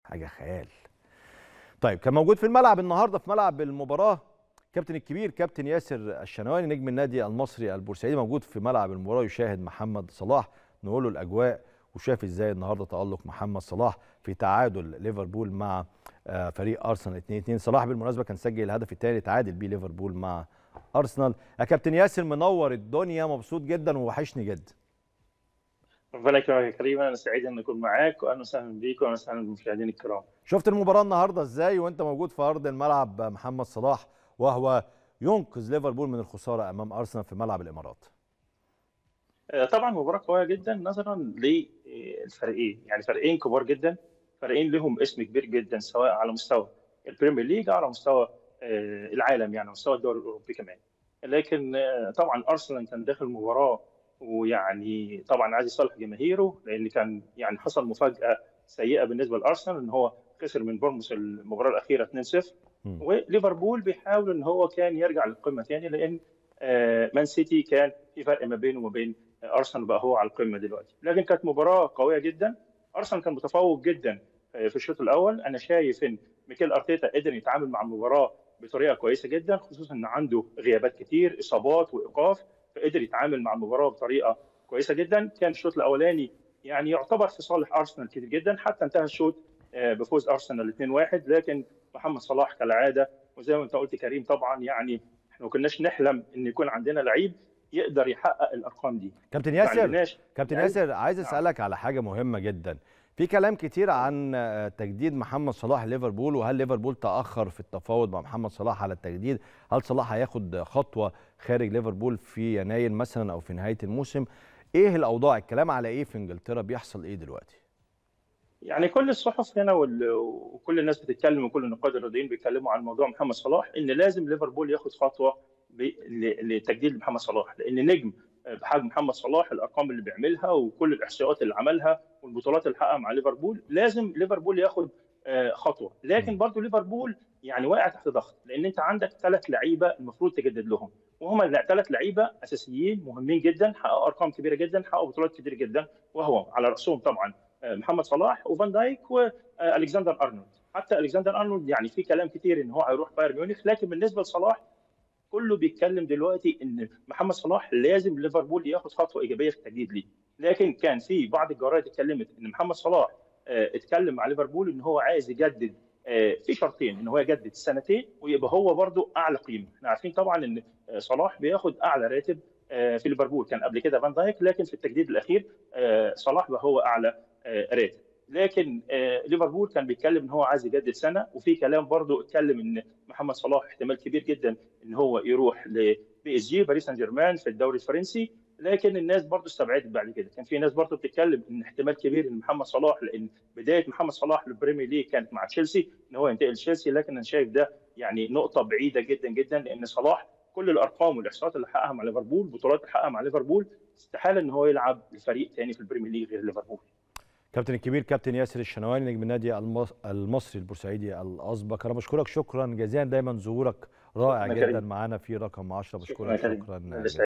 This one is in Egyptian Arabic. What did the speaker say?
حاجه خيال طيب كان موجود في الملعب النهارده في ملعب المباراه كابتن الكبير كابتن ياسر الشنواني نجم النادي المصري البورسعيدي موجود في ملعب المباراه يشاهد محمد صلاح نقول له الاجواء وشاف ازاي النهارده تالق محمد صلاح في تعادل ليفربول مع فريق ارسنال 2-2 صلاح بالمناسبه كان سجل الهدف الثاني تعادل بيه ليفربول مع ارسنال يا كابتن ياسر منور الدنيا مبسوط جدا ووحشني جدا ربنا يكرمك يا كريم انا سعيد ان اكون معاك واهلا وسهلا بيك واهلا وسهلا بالمشاهدين الكرام شفت المباراه النهارده ازاي وانت موجود في ارض الملعب محمد صلاح وهو ينقذ ليفربول من الخساره امام ارسنال في ملعب الامارات طبعا مباراه قويه جدا نظرا للفريقين يعني فريقين كبار جدا فريقين لهم اسم كبير جدا سواء على مستوى البريمير ليج او على مستوى العالم يعني مستوى الدوري الاوروبي كمان لكن طبعا ارسنال كان داخل المباراه ويعني طبعا عايز يصالح جماهيره لان كان يعني حصل مفاجاه سيئه بالنسبه لارسنال ان هو خسر من بورموس المباراه الاخيره 2-0 وليفربول بيحاول ان هو كان يرجع للقمه ثاني لان مان سيتي كان في فرق ما بينه وما بين ارسنال بقى هو على القمه دلوقتي لكن كانت مباراه قويه جدا ارسنال كان متفوق جدا في الشوط الاول انا شايف ان ميكيل ارتيتا قدر يتعامل مع المباراه بطريقه كويسه جدا خصوصا ان عنده غيابات كتير اصابات وايقاف فقدر يتعامل مع المباراه بطريقه كويسه جدا كان الشوط الاولاني يعني يعتبر في صالح ارسنال كتير جدا حتى انتهى الشوط بفوز ارسنال 2-1 لكن محمد صلاح كالعاده وزي ما انت قلت كريم طبعا يعني احنا ما كناش نحلم ان يكون عندنا لعيب يقدر يحقق الارقام دي كابتن ياسر كابتن يعني ياسر عايز اسالك على حاجه مهمه جدا في كلام كتير عن تجديد محمد صلاح ليفربول وهل ليفربول تاخر في التفاوض مع محمد صلاح على التجديد هل صلاح هياخد خطوه خارج ليفربول في يناير مثلا او في نهايه الموسم ايه الاوضاع الكلام على ايه في انجلترا بيحصل ايه دلوقتي يعني كل الصحف هنا وكل الناس بتتكلم وكل النقاد الرياضيين بيتكلموا عن موضوع محمد صلاح ان لازم ليفربول ياخد خطوه لتجديد محمد صلاح لان نجم بحجم محمد صلاح الارقام اللي بيعملها وكل الاحصائيات اللي عملها والبطولات اللي حققها مع ليفربول لازم ليفربول ياخد خطوه لكن برضه ليفربول يعني واقع تحت ضغط لان انت عندك ثلاث لعيبه المفروض تجدد لهم وهم ثلاث لعيبه اساسيين مهمين جدا حققوا ارقام كبيره جدا حققوا بطولات كتير جدا وهو على راسهم طبعا محمد صلاح وفان دايك والكسندر ارنولد حتى الكسندر ارنولد يعني في كلام كتير ان هو هيروح بايرن ميونخ لكن بالنسبه لصلاح كله بيتكلم دلوقتي ان محمد صلاح لازم ليفربول ياخد خطوه ايجابيه في التجديد ليه لكن كان في بعض الجرايد اتكلمت ان محمد صلاح اتكلم مع ليفربول ان هو عايز يجدد في شرطين ان هو يجدد سنتين ويبقى هو برده اعلى قيمه احنا عارفين طبعا ان صلاح بياخد اعلى راتب في ليفربول كان قبل كده فان دايك لكن في التجديد الاخير صلاح بقى هو اعلى راتب لكن ليفربول كان بيتكلم ان هو عايز يجدد سنه وفي كلام برضه اتكلم ان محمد صلاح احتمال كبير جدا ان هو يروح لبي اس جي باريس سان جيرمان في الدوري الفرنسي لكن الناس برضه استبعدت بعد كده كان في ناس برضه بتتكلم ان احتمال كبير ان محمد صلاح لان بدايه محمد صلاح للبريمير ليج كانت مع تشيلسي ان هو ينتقل لتشيلسي لكن انا شايف ده يعني نقطه بعيده جدا جدا لان صلاح كل الارقام والاحصاءات اللي حققها مع ليفربول بطولات اللي حققها مع ليفربول استحاله ان هو يلعب لفريق ثاني في البريمير ليج غير ليفربول كابتن الكبير كابتن ياسر الشنواني نجم النادي المصري البورسعيدي الاسبق انا بشكرك شكرا جزيلا دايما ظهورك رائع جدا معانا في رقم 10 بشكرك شكرا, شكرا